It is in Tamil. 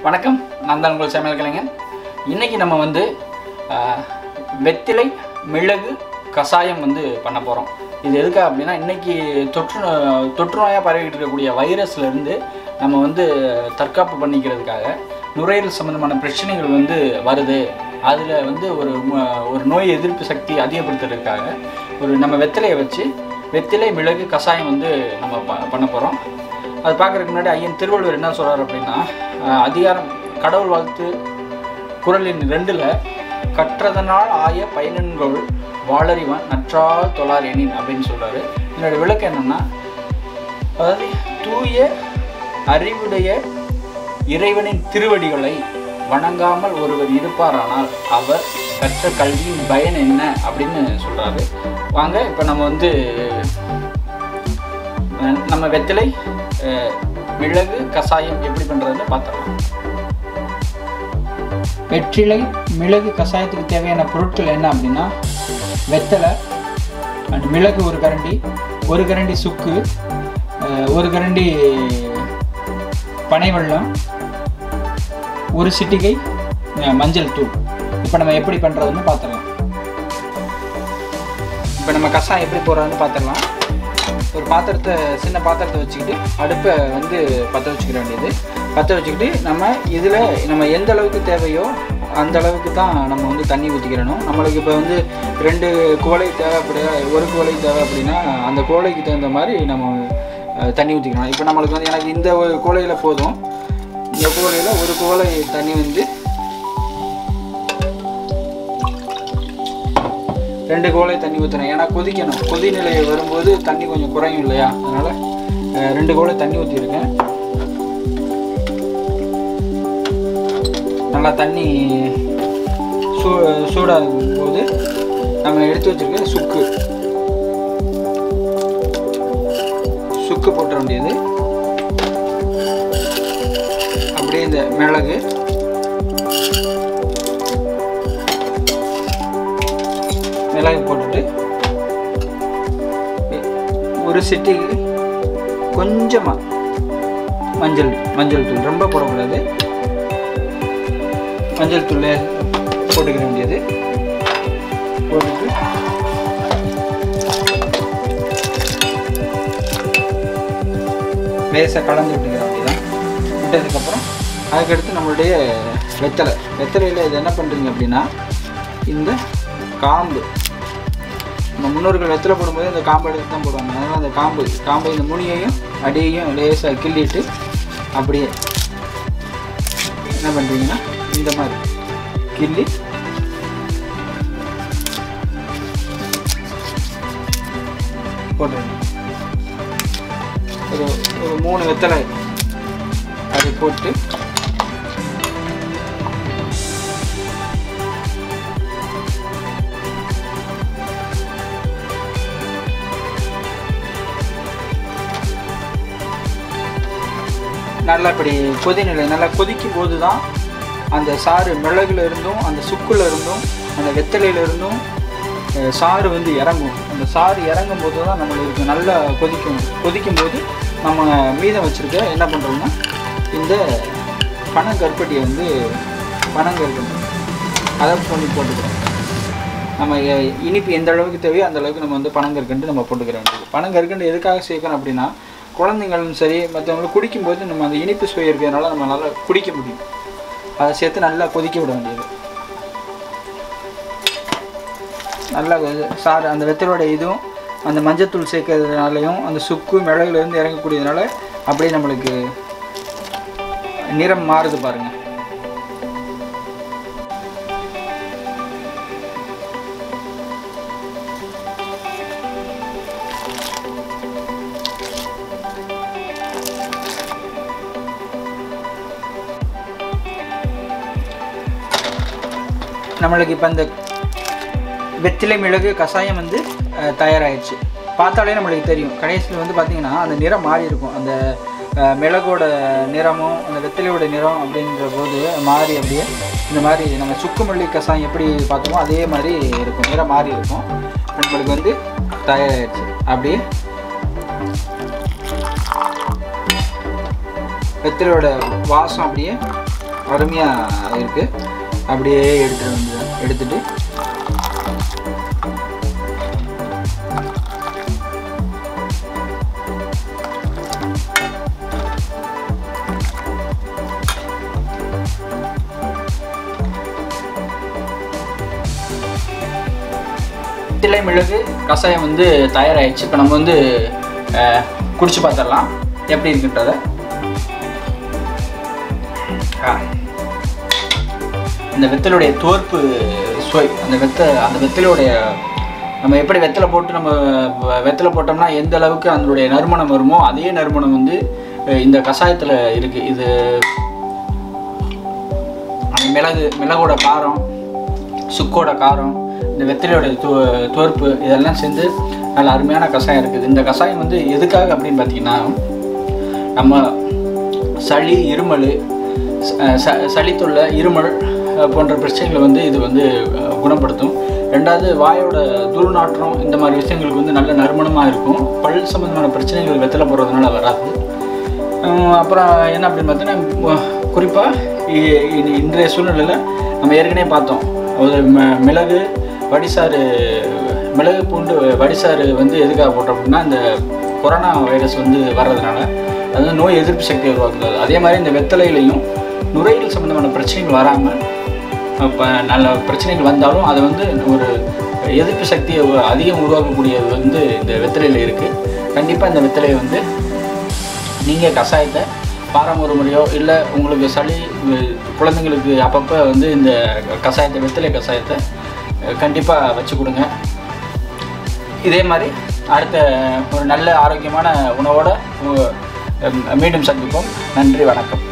வணக்கம் நான் தான் உங்கள் சமையல் கலைஞன் இன்றைக்கி நம்ம வந்து ஆஹ், வெத்திலை மிளகு கஷாயம் வந்து பண்ண போகிறோம் இது எதுக்காக அப்படின்னா இன்றைக்கி தொற்று நோ- தொற்று நோயாக பரவிட்டு இருக்கக்கூடிய வைரஸ்லேருந்து நம்ம வந்து தற்காப்பு பண்ணிக்கிறதுக்காக நுரையீரல் சம்மந்தமான பிரச்சனைகள் வந்து வருது அதில் வந்து ஒரு ம- ஒரு நோய் எதிர்ப்பு சக்தி அதிகப்படுத்துறதுக்காக ஒரு நம்ம வெத்திலையை வச்சு வெத்திலை மிளகு கஷாயம் வந்து நம்ம ப பண்ண போகிறோம் அது பார்க்குறதுக்கு முன்னாடி ஐயன் திருவள்ளுவர் என்ன சொல்றாரு அப்படின்னா அஹ், அதிகாரம் கடவுள் வாழ்த்து குறளின் ரெண்டில் கற்றதனால் ஆய பயனன்கள் வாளறிவன் நற்றால் தொழார் எனின் அப்படின்னு சொல்றாரு இதனோட விளக்கம் என்னன்னா அதாவது தூய அறிவுடைய இறைவனின் திருவடிகளை வணங்காமல் ஒருவர் இருப்பாரானால் அவர் கற்ற கல்வியின் பயன் என்ன அப்படின்னு சொல்றாரு வாங்க இப்போ நம்ம வந்து அஹ், நம்ம வெத்திலை அஹ், மிளகு கஷாயம் எப்படி பண்ணுறதுன்னு பார்த்துடலாம் வெற்றிலை மிளகு கஷாயத்துக்கு தேவையான பொருட்கள் என்ன அப்படின்னா வெத்தலை அண்ட் மிளகு ஒரு கரண்டி ஒரு கரண்டி சுக்கு அஹ், ஒரு கரண்டி பனை வெல்லம் ஒரு சிட்டிகை அஹ், மஞ்சள் தூள் இப்போ நம்ம எப்படி பண்ணுறதுன்னு பார்த்துடலாம் இப்போ நம்ம கஷாயம் எப்படி போடுறதுன்னு பார்த்துடலாம் ஒரு பாத்திரத்தை சின்ன பாத்திரத்தை வச்சுக்கிட்டு அடுப்பை வந்து பற்ற வச்சுக்கிற வேண்டியது பற்ற வச்சுக்கிட்டு நம்ம இதில் நம்ம எந்த அளவுக்கு தேவையோ அந்த அளவுக்கு தான் நம்ம வந்து தண்ணி ஊற்றிக்கிறணும் நம்மளுக்கு இப்போ வந்து ரெண்டு குவளை தேவைப்பட ஒரு குவளை தேவை அப்படின்னா அந்த குவளைக்கு தகுந்த மாதிரி நம்ம அஹ், தண்ணி ஊற்றிக்கணும் இப்போ நம்மளுக்கு வந்து எனக்கு இந்த ஒரு குவளையில் போதும் இந்த குவளையில் ஒரு குவளை தண்ணி வந்து ரெண்டு கோலை தண்ணி ஊற்றுறேன் ஏன்னா கொதிக்கணும் கொதிநிலை வரும்போது தண்ணி கொஞ்சம் குறையும் இல்லையா அதனால் ரெண்டு கோலை தண்ணி ஊற்றிருக்கேன் நல்லா தண்ணி சூ சூடாகும் போது நம்ம எடுத்து வச்சிருக்க சுக்கு சுக்கு போட்டுற வேண்டியது அப்படியே இந்த மிளகு மிளகு போட்டுட்டு ஒரு சிட்டிக்கு கொஞ்சமாக மஞ்சள் மஞ்சள் தூள் ரொம்ப போடக்கூடாது மஞ்சள் தூள் போட்டுக்க வேண்டியது போட்டுட்டு லேசாக கலந்து விட்டுக்கிற வேண்டியதான் விட்டதுக்கப்புறம் அதுக்கடுத்து நம்மளுடைய வெத்தலை வெத்தலையில் இது என்ன பண்ணுறீங்க அப்படின்னா இந்த காம்பு நம்ம முன்னோர்கள் வெத்தலை போடும்போது இந்த காம்பு எடுத்து தான் போடுவாங்க அதனால் அந்த காம்பு காம்பு இந்த முனியையும் அடியையும் லேசாக கிள்ளிட்டு அப்படியே என்ன பண்ணுறீங்கன்னா இந்த மாதிரி கிள்ளி போட்டுருங்க ஒரு ஒரு மூணு வெத்தலை அது போட்டு நல்லா இப்படி கொதிநிலை நல்லா கொதிக்கும் போது தான் அந்த சாறு மிளகுல இருந்தும் அந்த சுக்குல இருந்தும் அந்த வெத்தலையில இருந்தும் அஹ், சாறு வந்து இறங்கும் அந்த சாறு இறங்கும் போது தான் நம்மளுக்கு நல்லா கொதிக்கும் கொதிக்கும் போது நம்ம மீதம் வச்சுருக்க என்ன பண்ணுறோம்னா இந்த பனங்கருப்பட்டியை வந்து பனங்கருப்பட்டி அதை பண்ணி போட்டுக்கிறோம் நம்ம எ- இனிப்பு எந்த அளவுக்கு தேவையோ அந்த அளவுக்கு நம்ம வந்து பனங்கற்கண்டு நம்ம போட்டுக்கிற வேண்டியது பனங்கற்கண்டு எதுக்காக சேர்க்கணும் அப்படின்னா குழந்தைங்களும் சரி மற்றவங்களும் குடிக்கும்போது நம்ம அந்த இனிப்பு சுவை இருக்கிறதுனால நம்ம நல்லா குடிக்க முடியும் அதை சேர்த்து நல்லா கொதிக்க விட வேண்டியது நல்லா கொதி- சாறு அந்த வெத்தலோட இதுவும் அந்த மஞ்சத்தூள் சேர்க்கறதுனாலையும் அந்த சுக்கு மிளகுலேருந்து இறங்கக்கூடியதுனால அப்படியே நம்மளுக்கு நிறம் மாறுது பாருங்கள் நம்மளுக்கு இப்போ இந்த வெத்திலை மிளகு கஷாயம் வந்து அஹ், தயாராகிடுச்சு பார்த்தாலே நம்மளுக்கு தெரியும் கடைசியில் வந்து பார்த்திங்கன்னா அந்த நிறம் மாறி இருக்கும் அந்த அஹ், மிளகோட நிறமும் அந்த வெத்திலையோட நிறம் அப்படின்ற போது மாறி அப்படியே இந்த மாதிரி நம்ம சுக்குமல்லி கஷாயம் எப்படி பார்த்தோமோ அதே மாதிரி இருக்கும் நிறம் மாறி இருக்கும் நம்மளுக்கு வந்து தயாராகிடுச்சு அப்படியே வெத்திலையோட வாசம் அப்படியே அருமையாக இருக்குது அப்படியே எடுத்துட்டு வந்து எடுத்துட்டு திலை மிளகு கஷாயம் வந்து தயாராகிடுச்சு இப்போ நம்ம வந்து அஹ், குடிச்சு பார்த்துடலாம் எப்படி இருக்குன்றத ஆ. இந்த வெத்தலுடைய தோற்பு சுவை அந்த வெத்த அந்த வெத்தலுடைய நம்ம எப்படி வெத்தலை போட்டு நம்ம வ- வெத்தலை போட்டோம்னா எந்த அளவுக்கு அதனுடைய நறுமணம் வருமோ அதே நறுமணம் வந்து அஹ், இந்த கஷாயத்தில் இருக்குது இது அந்த மிளகு மிளகோட காரம் சுக்கோட காரம் இந்த வெத்திலையோட தோ தோற்பு இதெல்லாம் சேர்ந்து நல்ல அருமையான கஷாயம் இருக்குது இந்த கஷாயம் வந்து எதுக்காக அப்படின்னு பார்த்தீங்கன்னா நம்ம சளி இருமல் ச- ச- சளி தொல்லை இருமல் அஹ், போன்ற பிரச்சனைகளை வந்து இது வந்து அஹ், குணப்படுத்தும் ரெண்டாவது வாயோட துர்நாற்றம் இந்த மாதிரி விஷயங்களுக்கு வந்து நல்ல நறுமணமாக இருக்கும் பல் சம்மந்தமான பிரச்சனைகள் வெத்தலை போடுறதுனால வராது அஹ் அப்புறம் என்ன அப்படின்னு பார்த்தீங்கன்னா குறிப்பாக இன்றைய சூழ்நிலையில் நம்ம ஏற்கனவே பார்த்தோம் ஒரு ம- மிளகு வடிசாறு மிளகு பூண்டு வடிசாறு வந்து எதுக்காக போட்டோம் அப்படின்னா இந்த கொரோனா வைரஸ் வந்து வர்றதுனால அது வந்து நோய் எதிர்ப்பு சக்தியை உருவாக்குது அதே மாதிரி இந்த வெத்தலையிலையும் நுரையீரல் சம்மந்தமான பிரச்சனைகள் வராமல் இப்போ நல்ல பிரச்சனைகள் வந்தாலும் அது வந்து ஒரு எதிர்ப்பு சக்தியை உ- அதிகம் உருவாக்கக்கூடியது வந்து இந்த வெத்தலையில் இருக்குது கண்டிப்பாக இந்த வெத்தலையை வந்து நீங்கள் கஷாயத்தை வாரம் ஒரு முறையோ இல்லை உங்களுக்கு சளி உ- குழந்தைங்களுக்கு அப்பப்போ வந்து இந்த கஷாயத்தை வெத்தலை கஷாயத்தை கண்டிப்பாக வச்சு கொடுங்க இதே மாதிரி அடுத்த ஒரு நல்ல ஆரோக்கியமான உணவோட உ- மீண்டும் சந்திப்போம் நன்றி வணக்கம்